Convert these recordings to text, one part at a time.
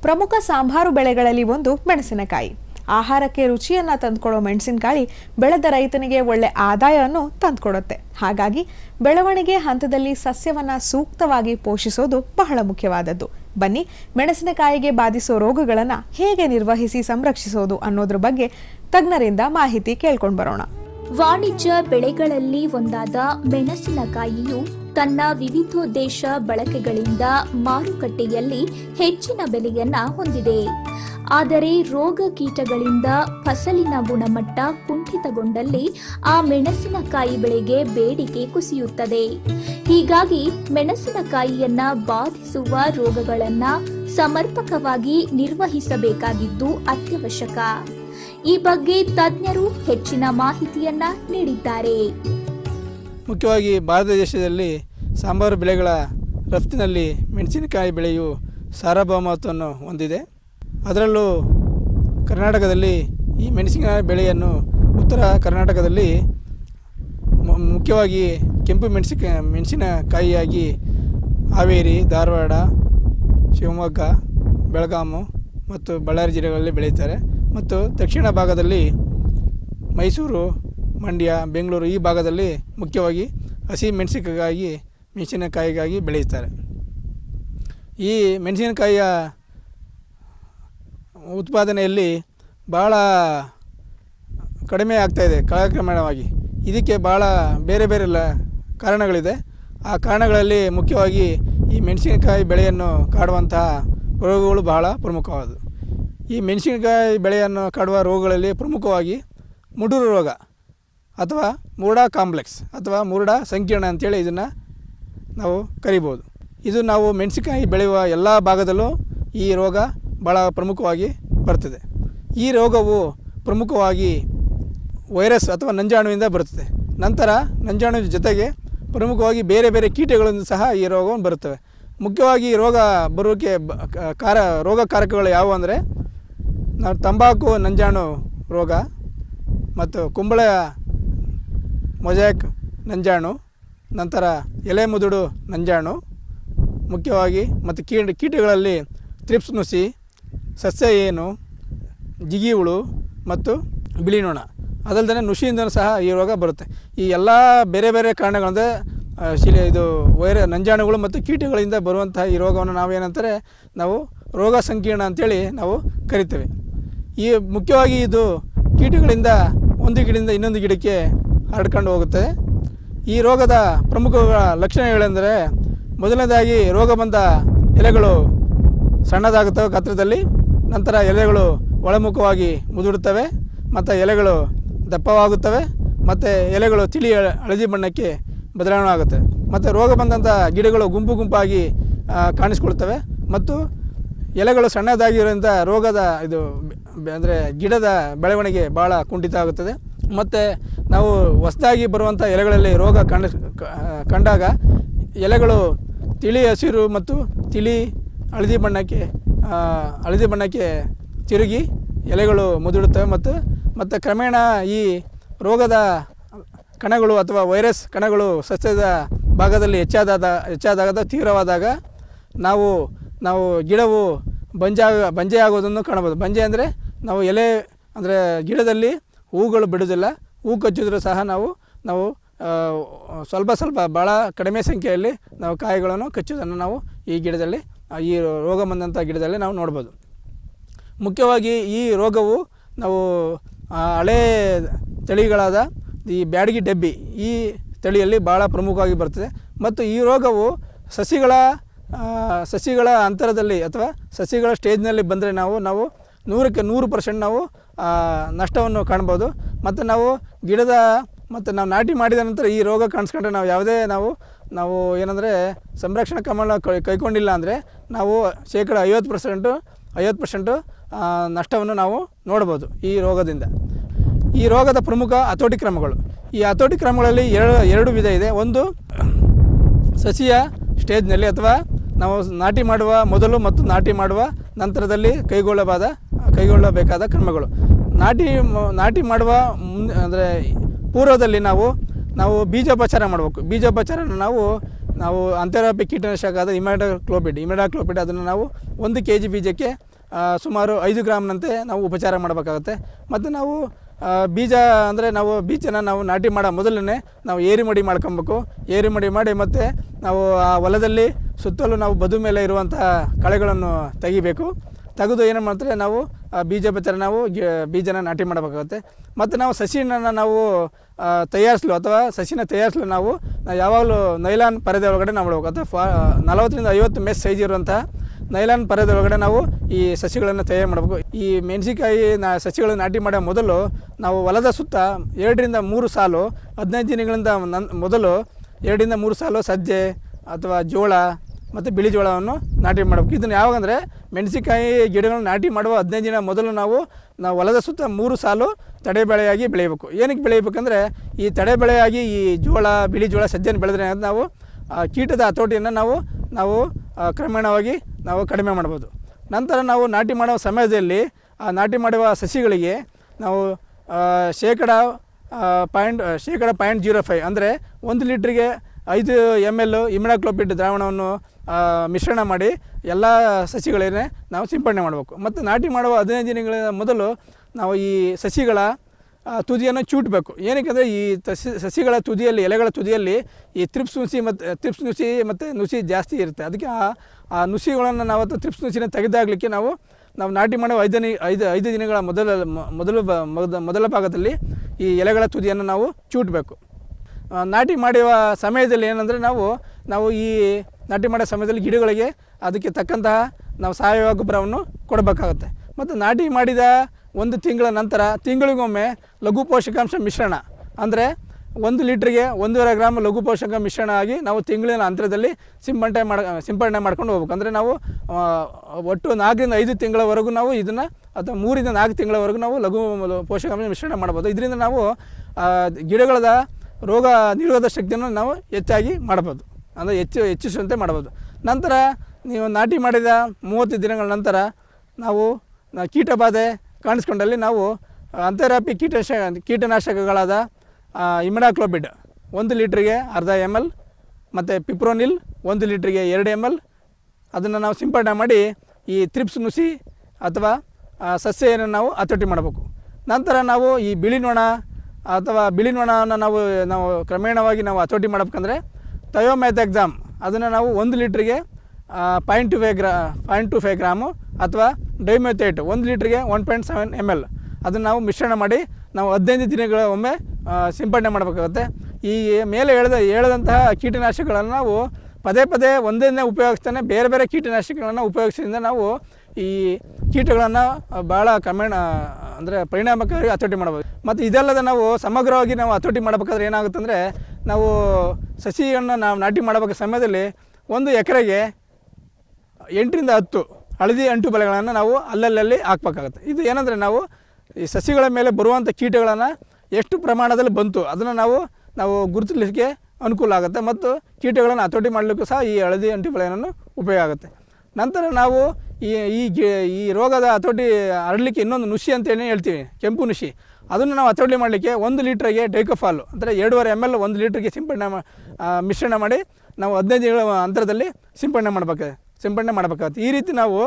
ಪ್ರಮುಖ ಸಾಂಬಾರು ಬೆಳೆಗಳಲ್ಲಿ ಒಂದು ಮೆಣಸಿನಕಾಯಿ ಆಹಾರಕ್ಕೆ ರುಚಿಯನ್ನ ತಂದ್ಕೊಡೋ ಮೆಣಸಿನಕಾಯಿ ಬೆಳೆದ ರೈತನಿಗೆ ಒಳ್ಳೆ ಆದಾಯವನ್ನು ತಂದ್ಕೊಡುತ್ತೆ ಹಾಗಾಗಿ ಬೆಳವಣಿಗೆ ಹಂತದಲ್ಲಿ ಸಸ್ಯವನ್ನ ಸೂಕ್ತವಾಗಿ ಪೋಷಿಸೋದು ಬಹಳ ಮುಖ್ಯವಾದದ್ದು ಬನ್ನಿ ಮೆಣಸಿನಕಾಯಿಗೆ ಬಾಧಿಸೋ ರೋಗಗಳನ್ನ ಹೇಗೆ ನಿರ್ವಹಿಸಿ ಸಂರಕ್ಷಿಸೋದು ಅನ್ನೋದ್ರ ಬಗ್ಗೆ ತಜ್ಞರಿಂದ ಮಾಹಿತಿ ಕೇಳ್ಕೊಂಡು ಬರೋಣ ವಾಣಿಜ್ಯ ಬೆಳೆಗಳಲ್ಲಿ ಒಂದಾದ ಮೆಣಸಿನಕಾಯಿಯು ತನ್ನ ವಿವಿಧೋದ್ದೇಶ ಬಳಕೆಗಳಿಂದ ಮಾರುಕಟ್ಟೆಯಲ್ಲಿ ಹೆಚ್ಚಿನ ಬೆಲೆಯನ್ನ ಹೊಂದಿದೆ ಆದರೆ ರೋಗ ಕೀಟಗಳಿಂದ ಫಸಲಿನ ಗುಣಮಟ್ಟ ಕುಂಠಿತಗೊಂಡಲ್ಲಿ ಆ ಮೆಣಸಿನಕಾಯಿ ಬೆಳೆಗೆ ಬೇಡಿಕೆ ಕುಸಿಯುತ್ತದೆ ಹೀಗಾಗಿ ಮೆಣಸಿನಕಾಯಿಯನ್ನ ಬಾಧಿಸುವ ರೋಗಗಳನ್ನ ಸಮರ್ಪಕವಾಗಿ ನಿರ್ವಹಿಸಬೇಕಾಗಿದ್ದು ಅತ್ಯವಶ್ಯಕ ಈ ಬಗ್ಗೆ ತಜ್ಞರು ಹೆಚ್ಚಿನ ಮಾಹಿತಿಯನ್ನ ನೀಡಿದ್ದಾರೆ ಮುಖ್ಯವಾಗಿ ಭಾರತ ದೇಶದಲ್ಲಿ ಸಾಂಬಾರು ಬೆಳೆಗಳ ರಫ್ತಿನಲ್ಲಿ ಮೆಣಸಿನಕಾಯಿ ಬೆಳೆಯು ಸಾರ್ವಭೌಮತ್ವವನ್ನು ಹೊಂದಿದೆ ಅದರಲ್ಲೂ ಕರ್ನಾಟಕದಲ್ಲಿ ಈ ಮೆಣಸಿನಕಾಯಿ ಬೆಳೆಯನ್ನು ಉತ್ತರ ಕರ್ನಾಟಕದಲ್ಲಿ ಮು- ಮುಖ್ಯವಾಗಿ ಕೆಂಪು ಮೆಣಸಿಕ ಮೆಣಸಿನಕಾಯಿಯಾಗಿ ಹಾವೇರಿ ಧಾರವಾಡ ಶಿವಮೊಗ್ಗ ಬೆಳಗಾಮು ಮತ್ತು ಬಳ್ಳಾರಿ ಜಿಲ್ಲೆಗಳಲ್ಲಿ ಬೆಳೆಯುತ್ತಾರೆ ಮತ್ತು ದಕ್ಷಿಣ ಭಾಗದಲ್ಲಿ ಮೈಸೂರು ಮಂಡ್ಯ ಬೆಂಗಳೂರು ಈ ಭಾಗದಲ್ಲಿ ಮುಖ್ಯವಾಗಿ ಹಸಿ ಮೆಣಸಿನಕಾಯಿ ಮೆಣಸಿನಕಾಯಿಗಾಗಿ ಬೆಳೆಯುತ್ತಾರೆ ಈ ಮೆಣಸಿನಕಾಯಿಯ ಉತ್ಪಾದನೆಯಲ್ಲಿ ಭಾಳ ಕಡಿಮೆ ಆಗ್ತಾಯಿದೆ ಕಾಲಕ್ರಮೇಣವಾಗಿ ಇದಕ್ಕೆ ಭಾಳ ಬೇರೆ ಬೇರೆ ಲ ಕಾರಣಗಳಿದೆ ಆ ಕಾರಣಗಳಲ್ಲಿ ಮುಖ್ಯವಾಗಿ ಈ ಮೆಣಸಿನಕಾಯಿ ಬೆಳೆಯನ್ನು ಕಾಡುವಂತಹ ರೋಗಗಳು ಬಹಳ ಪ್ರಮುಖವಾದವು ಈ ಮೆಣಸಿನಕಾಯಿ ಬೆಳೆಯನ್ನು ಕಾಡುವ ರೋಗಗಳಲ್ಲಿ ಪ್ರಮುಖವಾಗಿ ಮುಡುರು ರೋಗ ಅಥವಾ ಮೂರ್ಡಾ ಕಾಂಪ್ಲೆಕ್ಸ್ ಅಥವಾ ಮೂರ್ಡಾ ಸಂಕೀರ್ಣ ಅಂತೇಳಿ ಇದನ್ನು ನಾವು ಕರಿಬೋದು ಇದು ನಾವು ಮೆಣಸಿನಕಾಯಿ ಬೆಳೆಯುವ ಎಲ್ಲ ಭಾಗದಲ್ಲೂ ಈ ರೋಗ ಭಾಳ ಪ್ರಮುಖವಾಗಿ ಬರ್ತದೆ ಈ ರೋಗವು ಪ್ರಮುಖವಾಗಿ ವೈರಸ್ ಅಥವಾ ನಂಜಾಣುವಿಂದ ಬರುತ್ತದೆ ನಂತರ ನಂಜಾಣು ಜೊತೆಗೆ ಪ್ರಮುಖವಾಗಿ ಬೇರೆ ಬೇರೆ ಕೀಟಗಳಿಂದ ಸಹ ಈ ರೋಗವನ್ನು ಬರುತ್ತವೆ ಮುಖ್ಯವಾಗಿ ಈ ರೋಗ ಬರೋಕ್ಕೆ ಬ- ಕ- ಕಾರ ರೋಗಕಾರಕಗಳು ಯಾವುವು ಅಂದರೆ ನಾವು ತಂಬಾಕು ನಂಜಾಣು ರೋಗ ಮತ್ತು ಕುಂಬಳ ಮೊಜಾಕ್ ನಂಜಾಣು ನಂತರ ಎಲೆ ಮುದುಡು ನಂಜಾಣು ಮುಖ್ಯವಾಗಿ ಮತ್ತು ಕೀಟ ಕೀಟಗಳಲ್ಲಿ ತ್ರಿಪ್ಸ್ ನುಸಿ ಸಸ್ಯ ಏನು ಜಿಗಿ ಹುಳು ಮತ್ತು ಬಿಳಿ ನೊಣ ಅದಲ್ಲದೆ ನುಸಿಯಿಂದಲೂ ಸಹ ಈ ರೋಗ ಬರುತ್ತೆ ಈ ಎಲ್ಲ ಬೇರೆ ಬೇರೆ ಕಾರಣಗಳಿಂದ ಆ, ಶಿಲೆ ಇದು ವೈರ ನಂಜಾಣುಗಳು ಮತ್ತು ಕೀಟಗಳಿಂದ ಬರುವಂತಹ ಈ ರೋಗವನ್ನು ನಾವೇನಂತಾರೆ ನಾವು ರೋಗ ಸಂಕೀರ್ಣ ಅಂತೇಳಿ ನಾವು ಕರಿತೇವೆ ಈ ಮುಖ್ಯವಾಗಿ ಇದು ಕೀಟಗಳಿಂದ ಒಂದು ಗಿಡದಿಂದ ಇನ್ನೊಂದು ಗಿಡಕ್ಕೆ ಹರಡ್ಕೊಂಡು ಹೋಗುತ್ತೆ ಈ ರೋಗದ ಪ್ರಮುಖ ಲಕ್ಷಣಗಳೆಂದರೆ ಮೊದಲನೇದಾಗಿ ರೋಗ ಬಂದ ಎಲೆಗಳು ಸಣ್ಣದಾಗುತ್ತವೆ ಗಾತ್ರದಲ್ಲಿ ನಂತರ ಎಲೆಗಳು ಒಳಮುಖವಾಗಿ ಮುದುಡುತ್ತವೆ ಮತ್ತು ಎಲೆಗಳು ದಪ್ಪವಾಗುತ್ತವೆ ಮತ್ತು ಎಲೆಗಳು ತಿಳಿ ಹಳ- ಹಳದಿ ಬಣ್ಣಕ್ಕೆ ಬದಲಾವಣೆ ಆಗುತ್ತೆ ಮತ್ತು ರೋಗ ಬಂದಂಥ ಗಿಡಗಳು ಗುಂಪು ಗುಂಪಾಗಿ ಆ, ಕಾಣಿಸ್ಕೊಳ್ತವೆ ಮತ್ತು ಎಲೆಗಳು ಸಣ್ಣದಾಗಿರೋದ್ರಿಂದ ರೋಗದ ಇದು ಅಂದರೆ ಗಿಡದ ಬೆಳವಣಿಗೆ ಭಾಳ ಕುಂಠಿತ ಆಗುತ್ತದೆ ಮತ್ತು ನಾವು ಹೊಸದಾಗಿ ಬರುವಂಥ ಎಲೆಗಳಲ್ಲಿ ರೋಗ ಕಂಡ ಕ- ಕಂಡಾಗ ಎಲೆಗಳು ತಿಳಿ ಹಸಿರು ಮತ್ತು ತಿಳಿ ಹಳದಿ ಬಣ್ಣಕ್ಕೆ ಆ, ಹಳದಿ ಬಣ್ಣಕ್ಕೆ ತಿರುಗಿ ಎಲೆಗಳು ಮುದುಡುತ್ತವೆ ಮತ್ತು ಮತ್ತು ಕ್ರಮೇಣ ಈ ರೋಗದ ಕಣಗಳು ಅಥವಾ ವೈರಸ್ ಕಣಗಳು ಸಸ್ಯದ ಭಾಗದಲ್ಲಿ ಹೆಚ್ಚಾದಾಗ ಹೆಚ್ಚಾದಾಗ ತೀವ್ರವಾದಾಗ ನಾವು ನಾವು ಗಿಡವು ಬಂಜಾಗ ಬಂಜೆ ಆಗೋದನ್ನು ಕಾಣಬೋದು ಬಂಜೆ ಅಂದರೆ ನಾವು ಎಲೆ ಅಂದರೆ ಗಿಡದಲ್ಲಿ ಹೂಗಳು ಬಿಡೋದಿಲ್ಲ ಹೂ ಕಚ್ಚಿದ್ರೂ ಸಹ ನಾವು ನಾವು ಆ, ಸ್ವಲ್ಪ ಸ್ವಲ್ಪ ಭಾಳ ಕಡಿಮೆ ಸಂಖ್ಯೆಯಲ್ಲಿ ನಾವು ಕಾಯಿಗಳನ್ನು ಕಚ್ಚೋದನ್ನು ನಾವು ಈ ಗಿಡದಲ್ಲಿ ಆ, ಈ ರೋಗ ಬಂದಂಥ ಗಿಡದಲ್ಲಿ ನಾವು ನೋಡ್ಬೋದು ಮುಖ್ಯವಾಗಿ ಈ ರೋಗವು ನಾವು ಆ, ಹಳೇ ತಳಿಗಳಾದ ಈ ಬ್ಯಾಡಗಿ ಡಬ್ಬಿ ಈ ತಳಿಯಲ್ಲಿ ಭಾಳ ಪ್ರಮುಖವಾಗಿ ಬರ್ತದೆ ಮತ್ತು ಈ ರೋಗವು ಸಸಿಗಳ ಆ, ಸಸಿಗಳ ಅಂತರದಲ್ಲಿ ಅಥವಾ ಸಸಿಗಳ ಸ್ಟೇಜ್ನಲ್ಲಿ ಬಂದರೆ ನಾವು ನಾವು ನೂರಕ್ಕೆ ನೂರು ಪರ್ಸೆಂಟ್ ನಾವು ಆ, ನಷ್ಟವನ್ನು ಕಾಣ್ಬೋದು ಮತ್ತು ನಾವು ಗಿಡದ ಮತ್ತು ನಾವು ನಾಟಿ ಮಾಡಿದ ನಂತರ ಈ ರೋಗ ಕಾಣಿಸ್ಕೊಂಡ್ರೆ ನಾವು ಯಾವುದೇ ನಾವು ನಾವು ಏನಂದರೆ ಸಂರಕ್ಷಣಾ ಕ್ರಮ ಕೈ- ಕೈಗೊಂಡಿಲ್ಲ ಅಂದರೆ ನಾವು ಶೇಕಡ ಐವತ್ತು ಪರ್ಸೆಂಟು ಐವತ್ತು ಪರ್ಸೆಂಟು ನಷ್ಟವನ್ನು ನಾವು ನೋಡ್ಬೋದು ಈ ರೋಗದಿಂದ ಈ ರೋಗದ ಪ್ರಮುಖ ಹತೋಟಿ ಕ್ರಮಗಳು ಈ ಹತೋಟಿ ಕ್ರಮಗಳಲ್ಲಿ ಎರಡು ಎರಡು ವಿಧ ಇದೆ ಒಂದು ಸಸಿಯ ಸ್ಟೇಜ್ನಲ್ಲಿ ಅಥವಾ ನಾವು ನಾಟಿ ಮಾಡುವ ಮೊದಲು ಮತ್ತು ನಾಟಿ ಮಾಡುವ ನಂತರದಲ್ಲಿ ಕೈಗೊಳ್ಳಬಾದ ಕೈಗೊಳ್ಳಬೇಕಾದ ಕ್ರಮಗಳು ನಾಟಿ ಮ- ನಾಟಿ ಮಾಡುವ ಮುನ್ ಅಂದರೆ ಪೂರ್ವದಲ್ಲಿ ನಾವು ನಾವು ಬೀಜೋಪಚಾರ ಮಾಡಬೇಕು ಬೀಜೋಪಚಾರನ ನಾವು ನಾವು ಅಂತೆರಾಪಿ ಕೀಟನಾಶಕ ಆದ ಇಮ್ಯಾಡಾಕ್ಲೋಪಿಡ್ ಇಮ್ಯಾಡಾಕ್ಲೋಪಿಡ್ ಅದನ್ನು ನಾವು ಒಂದು ಕೆ ಜಿ ಬೀಜಕ್ಕೆ ಆ, ಸುಮಾರು ಐದು ಗ್ರಾಮ್ನಂತೆ ನಾವು ಉಪಚಾರ ಮಾಡಬೇಕಾಗುತ್ತೆ ಮತ್ತು ನಾವು ಆ, ಬೀಜ ಅಂದರೆ ನಾವು ಬೀಜನ ನಾವು ನಾಟಿ ಮಾಡೋ ಮೊದಲನೇ ನಾವು ಏರಿ ಮಡಿ ಮಾಡ್ಕೊಬೇಕು ಏರಿ ಮಡಿ ಮಾಡಿ ಮತ್ತು ನಾವು ಆ ಹೊಲದಲ್ಲಿ ಸುತ್ತಲೂ ನಾವು ಬದು ಮೇಲೆ ಇರುವಂತಹ ಕಳೆಗಳನ್ನು ತೆಗಿಬೇಕು ತೆಗೆದು ಏನು ಮಾಡ್ತಾರೆ ನಾವು ಆ ಬೀಜ ಬತ್ತರ ನಾವು ಗಿ- ಬೀಜನ ನಾಟಿ ಮಾಡಬೇಕಾಗುತ್ತೆ ಮತ್ತು ನಾವು ಸಸಿನ ನಾವು ಆ, ತಯಾರಿಸಲು ಅಥವಾ ಸಸಿನ ತಯಾರಿಸಲು ನಾವು ನಾವು ಯಾವಾಗಲೂ ನೈಲಾನ್ ಪರದೆ ಒಳಗಡೆ ನಾವು ಮಾಡಬೇಕು ಅಥವಾ ಫಾ ನಲವತ್ತರಿಂದ ಐವತ್ತು ಮೆಸ್ ಸೈಜ್ ಇರುವಂತಹ ನೈಲಾನ್ ಪರದೆ ಒಳಗಡೆ ನಾವು ಈ ಸಸಿಗಳನ್ನು ತಯಾರು ಮಾಡಬೇಕು ಈ ಮೆಣಸಿನಕಾಯಿ ನಾ ಸಸಿಗಳನ್ನು ನಾಟಿ ಮಾಡೋ ಮೊದಲು ನಾವು ಹೊಲದ ಸುತ್ತ ಎರಡರಿಂದ ಮೂರು ಸಾಲು ಹದಿನೈದು ದಿನಗಳಿಂದ ನನ್ ಮೊದಲು ಎರಡರಿಂದ ಮೂರು ಸಾಲು ಸಜ್ಜೆ ಅಥವಾ ಜೋಳ ಮತ್ತು ಬಿಳಿ ಜೋಳವನ್ನು ನಾಟಿ ಮಾಡಬೇಕು ಇದನ್ನು ಯಾವಾಗಂದರೆ ಮೆಣಸಿನಕಾಯಿ ಗಿಡಗಳನ್ನು ನಾಟಿ ಮಾಡುವ ಹದಿನೈದು ದಿನ ಮೊದಲು ನಾವು ನಾವು ಹೊಲದ ಸುತ್ತ ಮೂರು ಸಾಲು ತಡೆ ಬೆಳೆಯಾಗಿ ಬೆಳೆಯಬೇಕು ಏನಕ್ಕೆ ಬೆಳೆಯಬೇಕಂದ್ರೆ ಈ ತಡೆ ಬೆಳೆಯಾಗಿ ಈ ಜೋಳ ಬಿಳಿ ಜೋಳ ಸಜ್ಜೆನ ಬೆಳೆದ್ರೆ ಏನಾಗುತ್ತೆ ನಾವು ಆ ಕೀಟದ ಹತೋಟಿಯನ್ನು ನಾವು ನಾವು ಆ, ಕ್ರಮೇಣವಾಗಿ ನಾವು ಕಡಿಮೆ ಮಾಡ್ಬೋದು ನಂತರ ನಾವು ನಾಟಿ ಮಾಡುವ ಸಮಯದಲ್ಲಿ ಆ ನಾಟಿ ಮಾಡುವ ಸಸಿಗಳಿಗೆ ನಾವು ಆ, ಶೇಕಡ ಪಾಯಿಂಟ್ ಶೇಕಡ ಪಾಯಿಂಟ್ ಜೀರೋ ಫೈವ್ ಅಂದರೆ ಒಂದು ಲೀಟ್ರಿಗೆ ಐದು ಎಮ್ ಎಲ್ ಇಮಿಡಾಕ್ಲೋಪಿಡ್ ದ್ರಾವಣವನ್ನು ಆ, ಮಿಶ್ರಣ ಮಾಡಿ ಎಲ್ಲ ಸಸಿಗಳನ್ನೇ ನಾವು ಸಿಂಪಡಣೆ ಮಾಡಬೇಕು ಮತ್ತು ನಾಟಿ ಮಾಡುವ ಹದಿನೈದು ದಿನಗಳ ಮೊದಲು ನಾವು ಈ ಸಸಿಗಳ ಆ, ತುದಿಯನ್ನು ಚೂಟಬೇಕು ಏನಕ್ಕೆ ಅಂದರೆ ಈ ತಸಿ ಸಸಿಗಳ ತುದಿಯಲ್ಲಿ ಎಲೆಗಳ ತುದಿಯಲ್ಲಿ ಈ ತ್ರಿಪ್ಸ್ ನುಸಿ ಮತ್ತು ತ್ರಿಪ್ಸ್ ನುಸಿ ಮತ್ತು ನುಸಿ ಜಾಸ್ತಿ ಇರುತ್ತೆ ಅದಕ್ಕೆ ಆ ಆ ನುಸಿಗಳನ್ನು ನಾವು ಅಥವಾ ತ್ರಿಪ್ಸ್ ನುಸಿನ ತೆಗೆದಾಗಲಿಕ್ಕೆ ನಾವು ನಾವು ನಾಟಿ ಮಾಡುವ ಐದನೇ ಐದು ಐದು ದಿನಗಳ ಮೊದಲ ಮ- ಮೊದಲು ಬ- ಮೊದ- ಮೊದಲ ಭಾಗದಲ್ಲಿ ಈ ಎಲೆಗಳ ತುದಿಯನ್ನು ನಾವು ಚೂಟಬೇಕು ಆ, ನಾಟಿ ಮಾಡುವ ಸಮಯದಲ್ಲಿ ಏನಂದರೆ ನಾವು ನಾವು ಈ ನಾಟಿ ಮಾಡೋ ಸಮಯದಲ್ಲಿ ಗಿಡಗಳಿಗೆ ಅದಕ್ಕೆ ತಕ್ಕಂತಹ ನಾವು ಸಾವಯವ ಗೊಬ್ಬರವನ್ನು ಕೊಡಬೇಕಾಗುತ್ತೆ ಮತ್ತು ನಾಟಿ ಮಾಡಿದ ಒಂದು ತಿಂಗಳ ನಂತರ ತಿಂಗಳಿಗೊಮ್ಮೆ ಲಘು ಪೋಷಕಾಂಶ ಮಿಶ್ರಣ ಅಂದರೆ ಒಂದು ಲೀಟ್ರಿಗೆ ಒಂದೂವರೆ ಗ್ರಾಮ್ ಲಘು ಪೋಷಕ ಮಿಶ್ರಣ ಆಗಿ ನಾವು ತಿಂಗಳಿನ ಅಂತರದಲ್ಲಿ ಸಿಂಪಡಣೆ ಮಾಡ ಸಿಂಪಡಣೆ ಮಾಡ್ಕೊಂಡು ಹೋಗ್ಬೇಕು ಅಂದರೆ ನಾವು ಆ, ಒಟ್ಟು ನಾಲ್ಕರಿಂದ ಐದು ತಿಂಗಳವರೆಗೂ ನಾವು ಇದನ್ನು ಅಥವಾ ಮೂರಿಂದ ನಾಲ್ಕು ತಿಂಗಳವರೆಗೂ ನಾವು ಲಘು ಪೋಷಕಾಂಶ ಮಿಶ್ರಣ ಮಾಡ್ಬೋದು ಇದರಿಂದ ನಾವು ಆ, ಗಿಡಗಳದ ರೋಗ ನಿರೋಧಕ ಶಕ್ತಿಯನ್ನು ನಾವು ಹೆಚ್ಚಾಗಿ ಮಾಡ್ಬೋದು ಅಂದರೆ ಹೆಚ್ಚು ಹೆಚ್ಚಿಸುವಂತೆ ಮಾಡ್ಬೋದು ನಂತರ ನೀವು ನಾಟಿ ಮಾಡಿದ ಮೂವತ್ತು ದಿನಗಳ ನಂತರ ನಾವು ನ- ಕೀಟಬಾಧೆ ಕಾಣಿಸ್ಕೊಂಡಲ್ಲಿ ನಾವು ಅಂತರಾಪಿ ಕೀಟನಾಶ ಕೀಟನಾಶಕಗಳಾದ ಇಮಿಡಾಕ್ಲೋಬಿಡ್ ಒಂದು ಲೀಟ್ರಿಗೆ ಅರ್ಧ ಎಮ್ ಎಲ್ ಮತ್ತು ಪಿಪ್ರೋನಿಲ್ ಒಂದು ಲೀಟ್ರಿಗೆ ಎರಡು ಎಮ್ ಎಲ್ ಅದನ್ನು ನಾವು ಸಿಂಪಡಣೆ ಮಾಡಿ ಈ ತ್ರಿಪ್ಸ್ ನುಸಿ ಅಥವಾ ಆ, ಸಸ್ಯವನ್ನು ನಾವು ಹತೋಟಿ ಮಾಡಬೇಕು ನಂತರ ನಾವು ಈ ಬಿಳಿ ನೊಣ ಅಥವಾ ಬಿಳಿ ನೊಣವನ್ನು ನಾವು ನಾವು ಕ್ರಮೇಣವಾಗಿ ನಾವು ಹತೋಟಿ ಮಾಡಬೇಕಂದ್ರೆ ಥಯೋಮ್ಯಾಥೆಕ್ಸಾಮ್ ಅದನ್ನು ನಾವು ಒಂದು ಲೀಟ್ರಿಗೆ ಪಾಯಿಂಟ್ ಟು ಫೈವ್ ಗ್ರಾ ಪಾಯಿಂಟ್ ಟು ಫೈವ್ ಗ್ರಾಮು ಅಥವಾ ಡೈಮೆಥೇಟ್ ಒಂದು ಲೀಟ್ರಿಗೆ one point seven M L ಅದನ್ನು ನಾವು ಮಿಶ್ರಣ ಮಾಡಿ ನಾವು ಹದಿನೈದು ದಿನಗಳ ಒಮ್ಮೆ ಆ, ಸಿಂಪಡಣೆ ಮಾಡಬೇಕಾಗುತ್ತೆ ಈ ಮೇಲೆ ಹೇಳಿದ ಹೇಳಿದಂತಹ ಕೀಟನಾಶಕಗಳನ್ನು ನಾವು ಪದೇ ಪದೇ ಒಂದನ್ನೇ ಉಪಯೋಗಿಸ್ತಾನೆ ಬೇರೆ ಬೇರೆ ಕೀಟನಾಶಕಗಳನ್ನು ಉಪಯೋಗಿಸಿದಿಂದ ನಾವು ಈ ಕೀಟಗಳನ್ನು ಭಾಳ ಕ್ರಮೇಣ ಅಂದರೆ ಪರಿಣಾಮಕಾರಿ ಹತೋಟಿ ಮಾಡ್ಬೋದು ಮತ್ತು ಇದಲ್ಲದೆ ನಾವು ಸಮಗ್ರವಾಗಿ ನಾವು ಹತೋಟಿ ಮಾಡಬೇಕಾದ್ರೆ ಏನಾಗುತ್ತೆ ಅಂದರೆ ನಾವು ಸಸಿಯನ್ನು ನಾವು ನಾಟಿ ಮಾಡಬೇಕ ಸಮಯದಲ್ಲಿ ಒಂದು ಎಕರೆಗೆ ಎಂಟರಿಂದ ಹತ್ತು ಹಳದಿ ಅಂಟು ಬಲೆಗಳನ್ನು ನಾವು ಅಲ್ಲಲ್ಲಿ ಹಾಕ್ಬೇಕಾಗುತ್ತೆ ಇದು ಏನಂದರೆ ನಾವು ಈ ಸಸಿಗಳ ಮೇಲೆ ಬರುವಂಥ ಕೀಟಗಳನ್ನು ಎಷ್ಟು ಪ್ರಮಾಣದಲ್ಲಿ ಬಂತು ಅದನ್ನು ನಾವು ನಾವು ಗುರುತಿಸಲಿಕ್ಕೆ ಅನುಕೂಲ ಆಗುತ್ತೆ ಮತ್ತು ಕೀಟಗಳನ್ನು ಹತೋಟಿ ಮಾಡಲಿಕ್ಕೂ ಸಹ ಈ ಹಳದಿ ಅಂಟು ಬಲೆಯನ್ನು ಉಪಯೋಗ ಆಗುತ್ತೆ ನಂತರ ನಾವು ಈ ಈ ಗಿ- ಈ ರೋಗದ ಹತೋಟಿ ಹರಡಲಿಕ್ಕೆ ಇನ್ನೊಂದು ನುಸಿ ಅಂತೇಳಿ ಹೇಳ್ತೀವಿ ಕೆಂಪು ನುಸಿ ಅದನ್ನು ನಾವು ಹತೋಟಿ ಮಾಡಲಿಕ್ಕೆ ಒಂದು ಲೀಟ್ರಿಗೆ ಡೈಕೋಫಾಲು ಅಂದರೆ ಎರಡೂವರೆ ಎಮ್ ಎಲ್ ಒಂದು ಲೀಟ್ರಿಗೆ ಸಿಂಪಡಣೆ ಮಾ- ಆ, ಮಿಶ್ರಣ ಮಾಡಿ ನಾವು ಹದಿನೈದು ದಿನಗಳ ಅಂತರದಲ್ಲಿ ಸಿಂಪಡಣೆ ಮಾಡಬೇಕು ಸಿಂಪಡಣೆ ಮಾಡಬೇಕಾಗುತ್ತೆ ಈ ರೀತಿ ನಾವು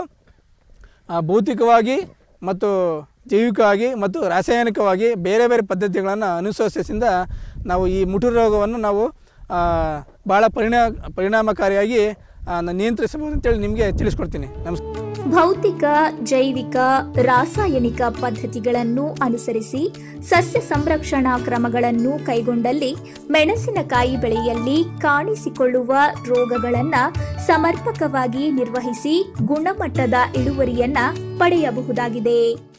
ಆ, ಭೌತಿಕವಾಗಿ ಮತ್ತು ಜೈವಿಕವಾಗಿ ಮತ್ತು ರಾಸಾಯನಿಕವಾಗಿ ಬೇರೆ ಬೇರೆ ಪದ್ಧತಿಗಳನ್ನು ಅನುಸರಿಸಿಂದ ನಾವು ಈ ಮುಟು ರೋಗವನ್ನು ನಾವು ಆ, ಭಾಳ ಪರಿಣಾ ಪರಿಣಾಮಕಾರಿಯಾಗಿ ಆ, ನಿಯಂತ್ರಿಸಬಹುದು ಅಂತೇಳಿ ನಿಮಗೆ ತಿಳಿಸ್ಕೊಡ್ತೀನಿ ನಮಸ್ಕಾರ ಭೌತಿಕ ಜೈವಿಕ ರಾಸಾಯನಿಕ ಪದ್ಧತಿಗಳನ್ನು ಅನುಸರಿಸಿ ಸಸ್ಯ ಸಂರಕ್ಷಣಾ ಕ್ರಮಗಳನ್ನು ಕೈಗೊಂಡಲ್ಲಿ ಮೆಣಸಿನಕಾಯಿ ಬೆಳೆಯಲ್ಲಿ ಕಾಣಿಸಿಕೊಳ್ಳುವ ರೋಗಗಳನ್ನು ಸಮರ್ಪಕವಾಗಿ ನಿರ್ವಹಿಸಿ ಗುಣಮಟ್ಟದ ಇಳುವರಿಯನ್ನ ಪಡೆಯಬಹುದಾಗಿದೆ